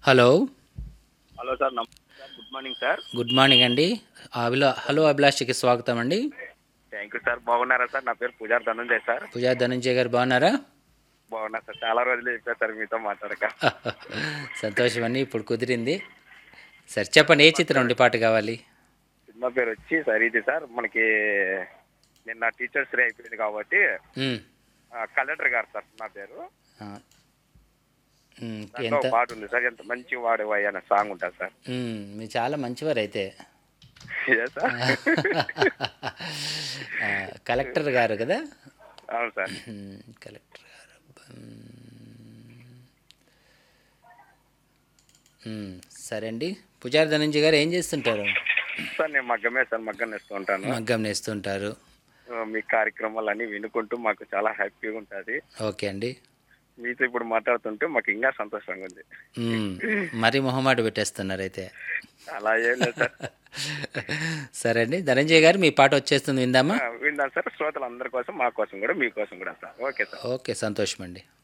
hello hello sir నమస్తే sir good morning sir good morning అండి Abhila hello అభిలాష్కి స్వాగతం అండి థ్యాంక్ యూ సార్ బాగున్నారా సార్ నా పేరు పూజార్ ధనంజయ్ సార్ పూజా ధనంజయ్ గారు బాగున్నారా బాగున్నా సార్ చాలా రోజులు చెప్పారు సార్ మీతో మాట్లాడక సంతోషం అండి ఇప్పుడు కుదిరింది సరే చెప్పండి ఏ చిత్రం అండి పాట కావాలి సినిమా పేరు వచ్చి సార్ ఇది సార్ మనకి నిన్న టీచర్స్ డే అయిపోయింది కాబట్టి మ్, కలెక్టర్ గారు సార్ నా పేరు ఆ, మ్, దాంట్లో ఎంత ఒక పాట ఉంది సార్ ఎంత మంచి వాడేవాయి అనే సాంగ్ ఉంటుంది సార్ మ్, మీరు చాలా మంచివారు అయితే ఏ సార్ ఆ, కలెక్టర్ గారు కదా అవును సార్ మ్, కలెక్టర్ గారు మ్, సరే అండి పుజారి ధనంజయ్ గారు ఏం చేస్తుంటారు సార్ నేను మగ్గమే సార్ మగ్గం నేస్తూ ఉంటాను మగ్గం నేస్తుంటారు ఆ, మీ కార్యక్రమాలన్నీ వినుకుంటూ మాకు చాలా హ్యాపీగా ఉంటుంది ఓకే అండి మీతో ఇప్పుడు మాట్లాడుతుంటే మాకు ఇంకా సంతోషంగా ఉంది మ్, మరీ మొహమాట పెట్టేస్తున్నారు అయితే అలా ఏం లేదు సార్ సరే అండి ధనంజయ్ గారు మీ పాట వచ్చేస్తుంది విందామా ఆ, విన్నాను సార్ శ్రోతలందరి కోసం మా కోసం కూడా మీకోసం కూడా సార్ ఓకే సార్ ఓకే సంతోషం అండి